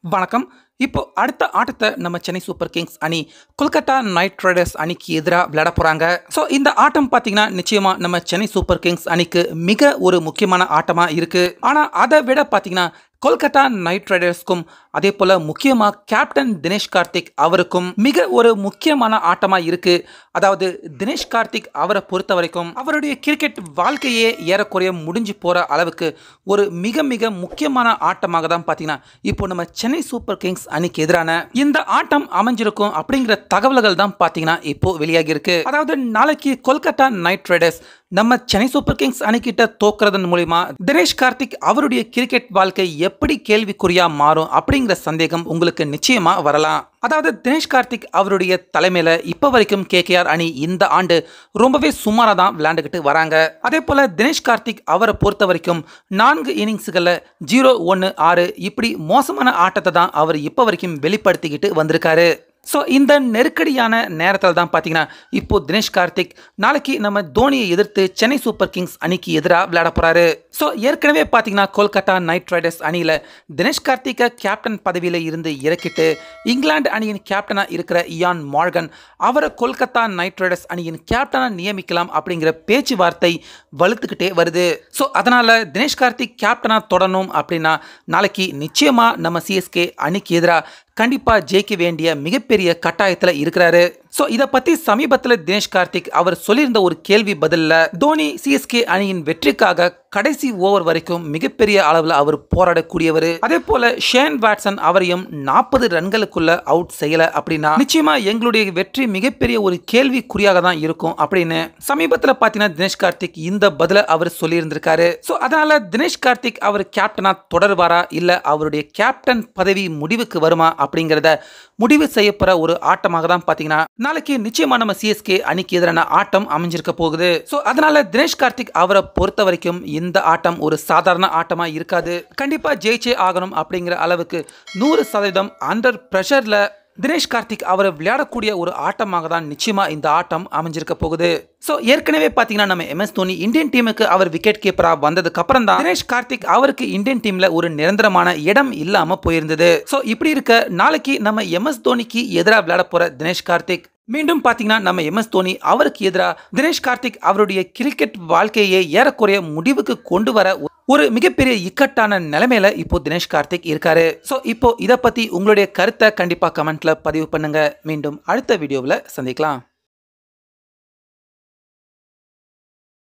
வணக்கம் இப்போ அடுத்த ஆட்டத்தை நம்ம சென்னை சூப்பர் கிங்ஸ் அணி கொல்கத்தா நைட் ரைடர்ஸ் அணிக்கு எதிராக விளையாட போகிறாங்க ஸோ இந்த ஆட்டம் பார்த்தீங்கன்னா நிச்சயமாக நம்ம சென்னை சூப்பர் கிங்ஸ் அணிக்கு மிக ஒரு முக்கியமான ஆட்டமாக இருக்குது ஆனால் அதை விட பார்த்தீங்கன்னா கொல்கத்தா நைட் ரைடர்ஸ்க்கும் அதே போல் முக்கியமாக கேப்டன் தினேஷ் கார்த்திக் அவருக்கும் மிக ஒரு முக்கியமான ஆட்டமாக இருக்குது அதாவது தினேஷ் கார்த்திக் அவரை பொறுத்த வரைக்கும் அவருடைய கிரிக்கெட் வாழ்க்கையே ஏறக்குறைய முடிஞ்சு போகிற அளவுக்கு ஒரு மிக மிக முக்கியமான ஆட்டமாக தான் பார்த்தீங்கன்னா இப்போ நம்ம சென்னை சூப்பர் கிங்ஸ் அணிக்கு எதிரான இந்த ஆட்டம் அமைஞ்சிருக்கும் அப்படிங்கிற தகவல்கள் தான் பார்த்தீங்கன்னா இப்போ வெளியாகி இருக்கு அதாவது நாளைக்கு கொல்கத்தா நைட் ரைடர்ஸ் நம்ம சென்னை சூப்பர் கிங்ஸ் அணிக்கிட்ட தோக்குறதன் மூலிமா தினேஷ் கார்த்திக் அவருடைய கிரிக்கெட் வாழ்க்கை எப்படி கேள்விக்குறியா மாறும் அப்படிங்கிற சந்தேகம் உங்களுக்கு நிச்சயமா வரலாம் அதாவது தினேஷ் கார்த்திக் அவருடைய தலைமையில இப்ப வரைக்கும் கேகேஆர் அணி இந்த ஆண்டு ரொம்பவே சுமாராக தான் விளையாண்டுக்கிட்டு வராங்க அதே போல தினேஷ் கார்த்திக் அவரை பொறுத்த வரைக்கும் நான்கு இன்னிங்ஸுகளில் ஜீரோ ஒன்று ஆறு இப்படி மோசமான ஆட்டத்தை தான் அவர் இப்போ வரைக்கும் வெளிப்படுத்திக்கிட்டு வந்திருக்காரு ஸோ இந்த நெருக்கடியான நேரத்தில் தான் பார்த்தீங்கன்னா இப்போ தினேஷ் கார்த்திக் நாளைக்கு நம்ம தோனியை எதிர்த்து சென்னை சூப்பர் கிங்ஸ் அணிக்கு எதிராக விளையாட போகிறாரு ஸோ ஏற்கனவே பார்த்தீங்கன்னா கொல்கத்தா நைட் ரைடர்ஸ் அணியில் தினேஷ் கார்த்திகை கேப்டன் பதவியில் இருந்து இறக்கிட்டு இங்கிலாந்து அணியின் கேப்டனாக இருக்கிற இயான் மார்கன் அவரை கொல்கத்தா நைட் ரைடர்ஸ் அணியின் கேப்டனாக நியமிக்கலாம் அப்படிங்கிற பேச்சுவார்த்தை வலுத்துக்கிட்டே வருது ஸோ அதனால் தினேஷ் கார்த்திக் கேப்டனாக தொடரணும் அப்படின்னா நாளைக்கு நிச்சயமாக நம்ம சிஎஸ்கே அணிக்கு எதிராக கண்டிப்பாக ஜெயிக்க வேண்டிய மிகப்பெரிய கட்டாயத்தில் இருக்கிறாரு ஸோ இதை பற்றி சமீபத்தில் தினேஷ் கார்த்திக் அவர் சொல்லியிருந்த ஒரு கேள்வி பதிலில் தோனி சிஎஸ்கே அணியின் வெற்றிக்காக கடைசி ஓவர் வரைக்கும் மிகப்பெரிய அளவில் அவர் போராடக்கூடியவர் அதே போல ஷேன் வாட்சன் அவரையும் நாற்பது ரன்களுக்குள்ள அவுட் செய்யல அப்படின்னா நிச்சயமா எங்களுடைய வெற்றி மிகப்பெரிய ஒரு கேள்விக்குறியாக தான் இருக்கும் அப்படின்னு சமீபத்தில் பார்த்தீங்கன்னா தினேஷ் கார்த்திக் இந்த பதில அவர் சொல்லியிருந்திருக்காரு ஸோ அதனால தினேஷ் கார்த்திக் அவர் கேப்டனா தொடர்வாரா இல்லை அவருடைய கேப்டன் பதவி முடிவுக்கு வருமா அப்படிங்கிறத முடிவு செய்யப்படுற ஒரு ஆட்டமாக தான் பார்த்தீங்கன்னா நாளைக்கு நிச்சயமா நம்ம சிஎஸ்கே அணிக்கு எதிரான ஆட்டம் அமைஞ்சிருக்க போகுது ஸோ அதனால தினேஷ் கார்த்திக் அவரை பொறுத்த வரைக்கும் இந்த ஆட்டம் ஒரு சாதாரண ஆட்டமா இருக்காது கண்டிப்பா ஜெயிச்சே ஆகணும் அப்படிங்கிற அளவுக்கு நூறு சதவீதம் அண்டர் ப்ரெஷர்ல தினேஷ் கார்த்திக் அவர் விளையாடக்கூடிய ஒரு ஆட்டமாக தான் நிச்சயமா இந்த ஆட்டம் அமைஞ்சிருக்க போகுது ஸோ ஏற்கனவே பார்த்தீங்கன்னா நம்ம எம்எஸ் தோனி இந்தியன் டீமுக்கு அவர் விக்கெட் கீப்பராக வந்ததுக்கு அப்புறம் தான் தினேஷ் கார்த்திக் அவருக்கு இந்தியன் டீம்ல ஒரு நிரந்தரமான இடம் இல்லாம போயிருந்தது ஸோ இப்படி இருக்க நாளைக்கு நம்ம எம்எஸ் தோனிக்கு எதிராக விளையாட போற தினேஷ் கார்த்திக் மீண்டும் பார்த்தீங்கன்னா நம்ம எம்எஸ் தோனி அவருக்கு எதிராக தினேஷ் கார்த்திக் அவருடைய கிரிக்கெட் வாழ்க்கையை ஏறக்குறைய முடிவுக்கு கொண்டு வர ஒரு மிகப்பெரிய இக்கட்டான நிலைமையில இப்போ தினேஷ் கார்த்திக் இருக்காரு ஸோ இப்போ இதை பத்தி உங்களுடைய கருத்தை கண்டிப்பா கமெண்ட்ல பதிவு பண்ணுங்க மீண்டும் அடுத்த வீடியோவில் சந்திக்கலாம்